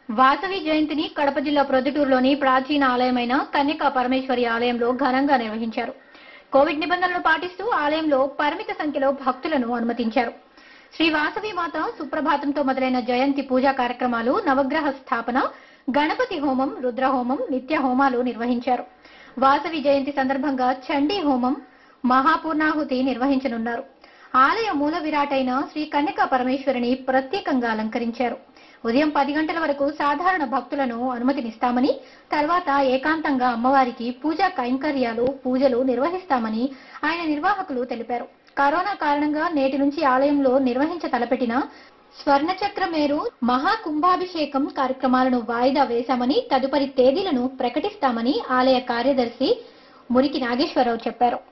వాసవి జయంతిని కడప జిల్లా ప్రొద్దుటూరులోని ప్రాచీన ఆలయమైన కన్యకా పరమేశ్వరి ఆలయంలో ఘనంగా నిర్వహించారు కోవిడ్ నిబంధనలు పాటిస్తూ ఆలయంలో పరిమిత సంఖ్యలో భక్తులను అనుమతించారు శ్రీ వాసవి మాత సుప్రభాతంతో మొదలైన జయంతి పూజా కార్యక్రమాలు నవగ్రహ స్థాపన గణపతి హోమం రుద్ర హోమం నిత్య హోమాలు నిర్వహించారు వాసవి జయంతి సందర్భంగా చండీ హోమం మహాపూర్ణాహుతి నిర్వహించనున్నారు ఆలయ మూల విరాటైన శ్రీ కన్యకా పరమేశ్వరిని ప్రత్యేకంగా అలంకరించారు ఉదయం పది గంటల వరకు సాధారణ భక్తులను అనుమతినిస్తామని తర్వాత ఏకాంతంగా అమ్మవారికి పూజా కైంకర్యాలు పూజలు నిర్వహిస్తామని ఆయన నిర్వాహకులు తెలిపారు కరోనా కారణంగా నేటి నుంచి ఆలయంలో నిర్వహించ తలపెట్టిన స్వర్ణచక్ర మేరు మహాకుంభాభిషేకం కార్యక్రమాలను వాయిదా వేశామని తదుపరి తేదీలను ప్రకటిస్తామని ఆలయ కార్యదర్శి మురికి నాగేశ్వరరావు చెప్పారు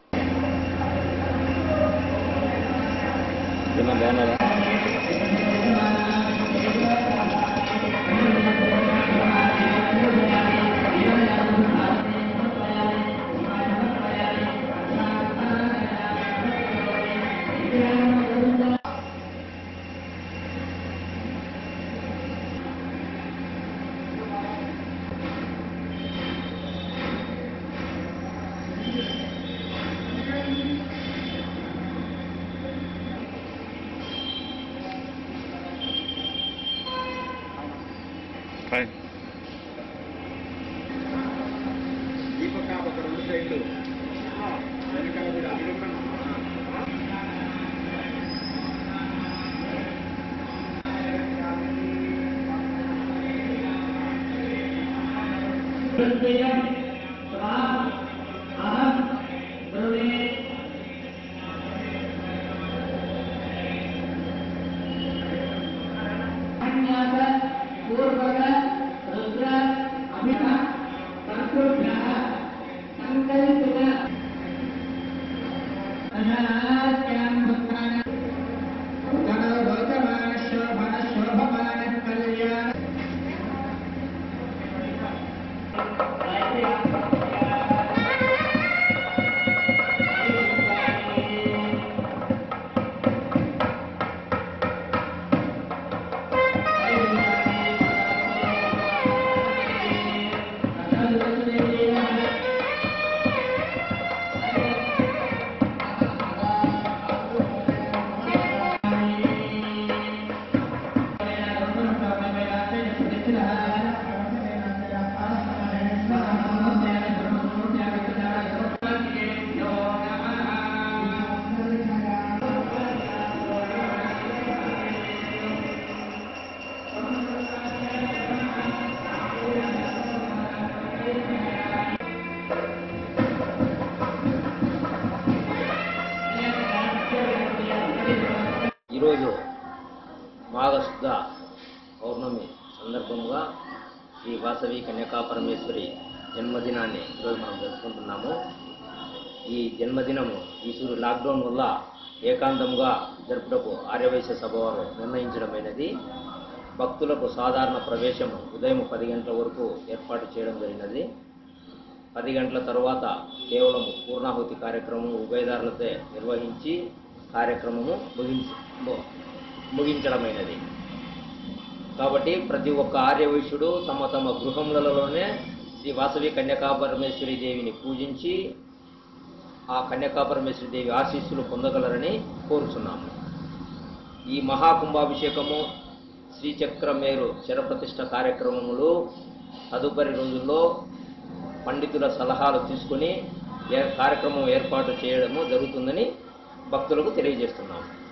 ఏమన్నా బాగున్నారా హాయ్ దీపక ఒక రెండు సైడ్లు వెనకాల కూడా ఈరోజు మాఘశుద్ధ పౌర్ణమి సందర్భంగా శ్రీ వాసవి కన్యకా పరమేశ్వరి జన్మదినాన్ని ఈరోజు మనం జరుపుకుంటున్నాము ఈ జన్మదినము ఈ సూర్యు లాక్డౌన్ వల్ల ఏకాంతంగా జరుపుటకు ఆర్యవైశ్య సభ వారు నిర్ణయించడమైనది భక్తులకు సాధారణ ప్రవేశం ఉదయం పది గంటల వరకు ఏర్పాటు చేయడం జరిగినది పది గంటల తర్వాత కేవలం పూర్ణాహుతి కార్యక్రమం ఉభయదారులతో నిర్వహించి కార్యక్రమము ముగించి ము- ముగించడమైనది కాబట్టి ప్రతి ఒక్క ఆర్యవైశ్యుడు తమ తమ గృహములలోనే శ్రీ వాసవి కన్యకాపరమేశ్వరి దేవిని పూజించి ఆ కన్యకాపరమేశ్వరి దేవి ఆశీస్సులు పొందగలరని కోరుచున్నాము ఈ మహాకుంభాభిషేకము శ్రీచక్రమేరు శరప్రతిష్ఠ కార్యక్రమములు తదుపరి రోజుల్లో పండితుల సలహాలు తీసుకొని ఏ కార్యక్రమం ఏర్పాటు చేయడము జరుగుతుందని భక్తులకు తెలియజేస్తున్నాము